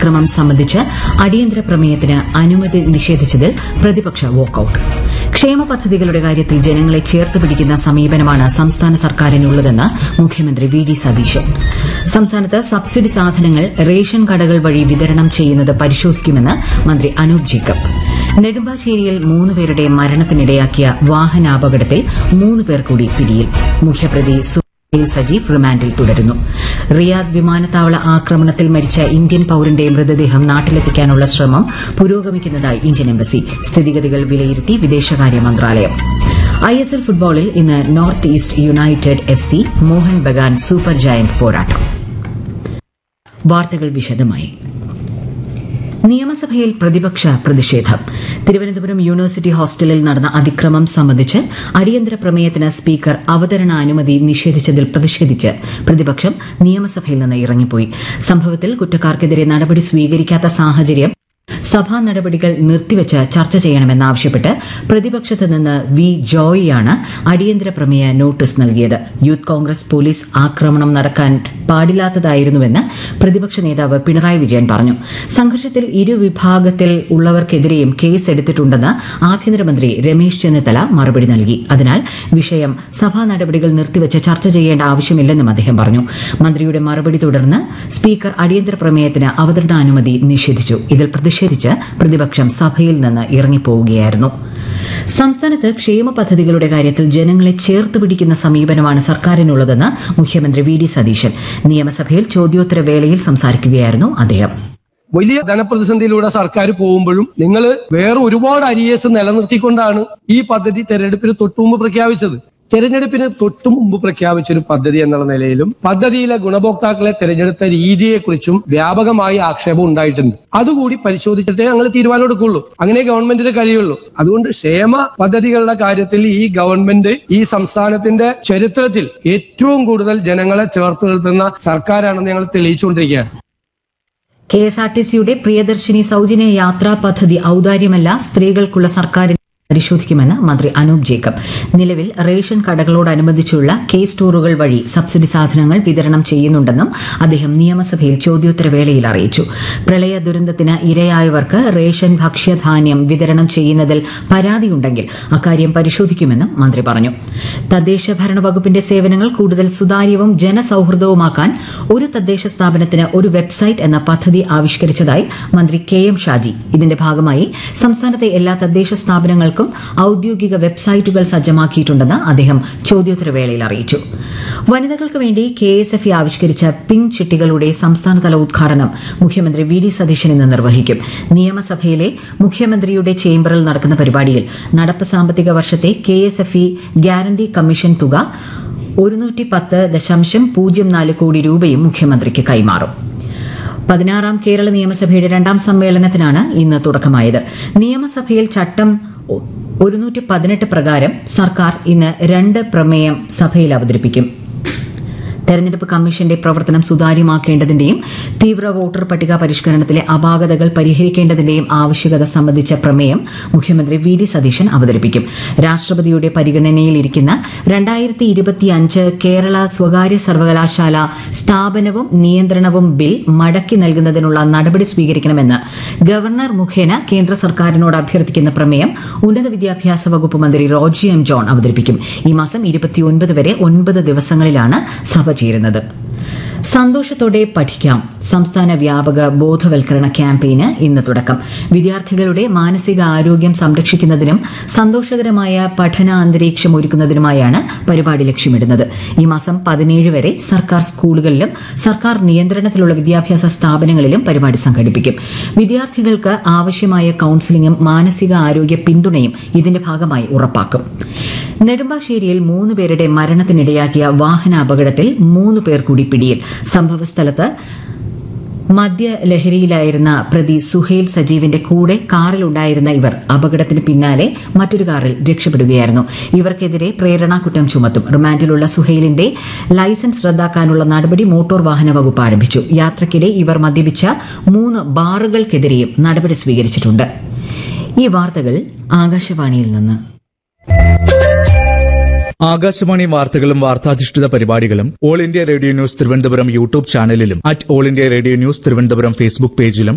അതിക്രമം സംബന്ധിച്ച് അടിയന്തര പ്രമേയത്തിന് അനുമതി നിഷേധിച്ചതിൽ പ്രതിപക്ഷ വാക്കൌട്ട് ക്ഷേമ പദ്ധതികളുടെ കാര്യത്തിൽ ജനങ്ങളെ ചേർത്ത് പിടിക്കുന്ന സമീപനമാണ് സംസ്ഥാന സർക്കാരിനുള്ളതെന്ന് മുഖ്യമന്ത്രി വി ഡി സതീശൻ സംസ്ഥാനത്ത് സബ്സിഡി സാധനങ്ങൾ റേഷൻ കടകൾ വഴി വിതരണം ചെയ്യുന്നത് പരിശോധിക്കുമെന്ന് മന്ത്രി അനൂപ് ജേക്കബ് നെടുമ്പാശ്ശേരിയിൽ മൂന്ന് പേരുടെ മരണത്തിനിടയാക്കിയ വാഹനാപകടത്തിൽ മൂന്ന് പേർ കൂടി പിടിയിൽ മുഖ്യപ്രതി സുഹൈൽ സജീവ് റിമാൻഡിൽ തുടരുന്നു റിയാദ് വിമാനത്താവള ആക്രമണത്തിൽ മരിച്ച ഇന്ത്യൻ പൌരന്റെ മൃതദേഹം നാട്ടിലെത്തിക്കാനുള്ള ശ്രമം പുരോഗമിക്കുന്നതായി ഇന്ത്യൻ എംബസി സ്ഥിതിഗതികൾ വിലയിരുത്തി വിദേശകാര്യ മന്ത്രാലയം ഐ എസ് എൽ ഫുട്ബോളിൽ ഇന്ന് North East United F C Mohun Bagan super giant പോരാട്ടം വാർത്തകൾ വിശദമായി നിയമസഭയിൽ പ്രതിപക്ഷ പ്രതിഷേധം തിരുവനന്തപുരം യൂണിവേഴ്സിറ്റി ഹോസ്റ്റലിൽ നടന്ന അതിക്രമം സംബന്ധിച്ച് അടിയന്തര പ്രമേയത്തിന് സ്പീക്കർ അവതരണാനുമതി നിഷേധിച്ചതിൽ പ്രതിഷേധിച്ച് പ്രതിപക്ഷം നിയമസഭയിൽ നിന്ന് ഇറങ്ങിപ്പോയി സംഭവത്തിൽ കുറ്റക്കാർക്കെതിരെ നടപടി സ്വീകരിക്കാത്ത സാഹചര്യം സഭാ നടപടികൾ നിർത്തിവച്ച് ചർച്ച ചെയ്യണമെന്നാവശ്യപ്പെട്ട് പ്രതിപക്ഷത്ത് നിന്ന് വി ജോയിയാണ് അടിയന്തര പ്രമേയ നോട്ടീസ് നൽകിയത് യൂത്ത് കോൺഗ്രസ് പോലീസ് ആക്രമണം നടക്കാൻ പാടില്ലാത്തതായിരുന്നുവെന്ന് പ്രതിപക്ഷ നേതാവ് പിണറായി വിജയൻ പറഞ്ഞു സംഘർഷത്തിൽ ഇരുവിഭാഗത്തിൽ ഉള്ളവർക്കെതിരെയും കേസ് എടുത്തിട്ടുണ്ടെന്ന് ആഭ്യന്തരമന്ത്രി രമേശ് ചെന്നിത്തല മറുപടി നൽകി അതിനാൽ വിഷയം സഭാ നടപടികൾ നിർത്തിവച്ച് ചർച്ച ചെയ്യേണ്ട ആവശ്യമില്ലെന്നും അദ്ദേഹം പറഞ്ഞു മന്ത്രിയുടെ മറുപടി തുടർന്ന് സ്പീക്കർ അടിയന്തര പ്രമേയത്തിന് അവതരണാനുമതി നിഷേധിച്ചു ഇതിൽ പ്രതിഷേധിച്ച് പ്രതിപക്ഷം സഭയിൽ നിന്ന് ഇറങ്ങിപ്പോവുകയായിരുന്നു സംസ്ഥാനത്ത് ക്ഷേമ പദ്ധതികളുടെ കാര്യത്തിൽ ജനങ്ങളെ ചേർത്ത് പിടിക്കുന്ന സമീപനമാണ് സർക്കാരിനുള്ളതെന്ന് മുഖ്യമന്ത്രി വി ഡി സതീശൻ നിയമസഭയിൽ ചോദ്യോത്തര വേളയിൽ സംസാരിക്കുകയായിരുന്നു അദ്ദേഹം വലിയ ധനപ്രതിസന്ധിയിലൂടെ സർക്കാർ പോകുമ്പോഴും നിങ്ങൾ വേറെ ഒരുപാട് അരിയേഴ്സ് നിലനിർത്തിക്കൊണ്ടാണ് ഈ പദ്ധതി തെരഞ്ഞെടുപ്പിന് തൊട്ടുമുമ്പ് പ്രഖ്യാപിച്ചത് തെരഞ്ഞെടുപ്പിന് തൊട്ടു മുമ്പ് പ്രഖ്യാപിച്ച ഒരു പദ്ധതി എന്നുള്ള നിലയിലും പദ്ധതിയിലെ ഗുണഭോക്താക്കളെ തെരഞ്ഞെടുത്ത രീതിയെക്കുറിച്ചും വ്യാപകമായി ആക്ഷേപം ഉണ്ടായിട്ടുണ്ട് അതുകൂടി പരിശോധിച്ചിട്ടേ ഞങ്ങൾ തീരുമാനം എടുക്കുള്ളൂ അങ്ങനെ ഗവൺമെന്റിന് കഴിയുള്ളൂ അതുകൊണ്ട് ക്ഷേമ പദ്ധതികളുടെ കാര്യത്തിൽ ഈ ഗവൺമെന്റ് ഈ സംസ്ഥാനത്തിന്റെ ചരിത്രത്തിൽ ഏറ്റവും കൂടുതൽ ജനങ്ങളെ ചേർത്ത് നിർത്തുന്ന സർക്കാരാണെന്ന് ഞങ്ങൾ തെളിയിച്ചുകൊണ്ടിരിക്കുകയാണ് കെ എസ് ആർ ടി സിയുടെ പ്രിയദർശിനി സൌജന്യ യാത്രാ പദ്ധതി ഔദാര്യമല്ല സ്ത്രീകൾക്കുള്ള സർക്കാർ പരിശോധിക്കുമെന്ന് മന്ത്രി അനൂപ് ജേക്കബ് നിലവിൽ റേഷൻ കടകളോടനുബന്ധിച്ചുള്ള കെ സ്റ്റോറുകൾ വഴി സബ്സിഡി സാധനങ്ങൾ വിതരണം ചെയ്യുന്നുണ്ടെന്നും അദ്ദേഹം നിയമസഭയിൽ ചോദ്യോത്തര വേളയിൽ അറിയിച്ചു പ്രളയ ദുരന്തത്തിന് ഇരയായവർക്ക് റേഷൻ ഭക്ഷ്യധാന്യം വിതരണം ചെയ്യുന്നതിൽ പരാതിയുണ്ടെങ്കിൽ അക്കാര്യം പരിശോധിക്കുമെന്നും മന്ത്രി പറഞ്ഞു തദ്ദേശ ഭരണ വകുപ്പിന്റെ സേവനങ്ങൾ കൂടുതൽ സുതാര്യവും ജനസൌഹൃദവുമാക്കാൻ ഒരു തദ്ദേശ സ്ഥാപനത്തിന് ഒരു വെബ്സൈറ്റ് എന്ന പദ്ധതി ആവിഷ്കരിച്ചതായി മന്ത്രി കെ എം ഷാജി ഇതിന്റെ ഭാഗമായി സംസ്ഥാനത്തെ എല്ലാ തദ്ദേശ സ്ഥാപനങ്ങൾക്കും ഔദ്യോഗിക വെബ്സൈറ്റുകൾ സജ്ജമാക്കിയിട്ടുണ്ടെന്ന് അദ്ദേഹം ചോദ്യോത്തര വേളയിൽ അറിയിച്ചു വനിതകൾക്ക് വേണ്ടി കെ എസ് എഫ് ആവിഷ്കരിച്ച പിങ്ക് ചിട്ടികളുടെ സംസ്ഥാനതല ഉദ്ഘാടനം മുഖ്യമന്ത്രി വി ഡി സതീശൻ ഇന്ന് നിർവഹിക്കും നിയമസഭയിലെ മുഖ്യമന്ത്രിയുടെ ചേംബറിൽ നടക്കുന്ന പരിപാടിയിൽ നടപ്പ് സാമ്പത്തിക വർഷത്തെ K S F E guarantee commission തുക ഒരുന്നൂറ്റി പത്ത് ദശാംശം പൂജ്യം നാല് കോടി രൂപയും മുഖ്യമന്ത്രിക്ക് കൈമാറും പതിനാറാം കേരള നിയമസഭയുടെ രണ്ടാം സമ്മേളനത്തിനാണ് ഇന്ന് തുടക്കമായത് നിയമസഭയിൽ ചട്ടം ഒരുന്നൂറ്റി പതിനെട്ട് പ്രകാരം സർക്കാർ ഇന്ന് രണ്ട് പ്രമേയം സഭയിൽ അവതരിപ്പിക്കും തെരഞ്ഞെടുപ്പ് കമ്മീഷന്റെ പ്രവർത്തനം സുതാര്യമാക്കേണ്ടതിന്റെയും തീവ്ര വോട്ടർ പട്ടിക പരിഷ്കരണത്തിലെ അപാകതകൾ പരിഹരിക്കേണ്ടതിന്റെയും ആവശ്യകത സംബന്ധിച്ച പ്രമേയം മുഖ്യമന്ത്രി വി ഡി സതീശൻ അവതരിപ്പിക്കും രാഷ്ട്രപതിയുടെ പരിഗണനയിലിരിക്കുന്ന രണ്ടായിരത്തി ഇരുപത്തിയഞ്ച് കേരള സ്വകാര്യ സർവകലാശാല സ്ഥാപനവും നിയന്ത്രണവും ബിൽ മടക്കി നൽകുന്നതിനുള്ള നടപടി സ്വീകരിക്കണമെന്ന് ഗവർണർ മുഖേന കേന്ദ്ര സർക്കാരിനോട് അഭ്യർത്ഥിക്കുന്ന പ്രമേയം ഉന്നത വിദ്യാഭ്യാസ വകുപ്പ് മന്ത്രി റോജി എം ജോൺ അവതരിപ്പിക്കും ഈ മാസം ഇരുപത്തിയൊൻപത് വരെ ഒൻപത് ദിവസങ്ങളിലാണ് സഭ ചേരുന്നത് സന്തോഷത്തോടെ പഠിക്കാം സംസ്ഥാന വ്യാപക ബോധവൽക്കരണ ക്യാമ്പയിന് ഇന്ന് തുടക്കം വിദ്യാർത്ഥികളുടെ മാനസിക ആരോഗ്യം സംരക്ഷിക്കുന്നതിനും സന്തോഷകരമായ പഠന അന്തരീക്ഷം ഒരുക്കുന്നതിനുമായാണ് പരിപാടി ലക്ഷ്യമിടുന്നത് ഈ മാസം പതിനേഴ് വരെ സർക്കാർ സ്കൂളുകളിലും സർക്കാർ നിയന്ത്രണത്തിലുള്ള വിദ്യാഭ്യാസ സ്ഥാപനങ്ങളിലും പരിപാടി സംഘടിപ്പിക്കും വിദ്യാർത്ഥികൾക്ക് ആവശ്യമായ കൌൺസിലിംഗും മാനസിക ആരോഗ്യ പിന്തുണയും ഇതിന്റെ ഭാഗമായി ഉറപ്പാക്കും നെടുമ്പാശ്ശേരിയിൽ മൂന്ന് പേരുടെ മരണത്തിനിടയാക്കിയ വാഹനാപകടത്തിൽ മൂന്ന് പേർ കൂടി പിടിയിൽ സംഭവസ്ഥലത്ത് മദ്യലഹരിയിലായിരുന്ന പ്രതി സുഹൈൽ സജീവിന്റെ കൂടെ കാറിലുണ്ടായിരുന്ന ഇവർ അപകടത്തിന് പിന്നാലെ മറ്റൊരു കാറിൽ രക്ഷപ്പെടുകയായിരുന്നു ഇവർക്കെതിരെ പ്രേരണാകുറ്റം ചുമത്തും റിമാൻഡിലുള്ള സുഹൈലിന്റെ ലൈസൻസ് റദ്ദാക്കാനുള്ള നടപടി മോട്ടോർ വാഹന വകുപ്പ് ആരംഭിച്ചു യാത്രക്കിടെ ഇവർ മദ്യപിച്ച മൂന്ന് ബാറുകൾക്കെതിരെയും നടപടി സ്വീകരിച്ചിട്ടുണ്ട് ഈ വാർത്തകൾ ആകാശവാണിയിൽ നിന്ന് ആകാശവാണി വാർത്തകളും വാർത്താധിഷ്ഠിത പരിപാടികളും All India Radio news Thiruvananthapuram YouTube ചാനലിലും at All India Radio news Thiruvananthapuram Facebook പേജിലും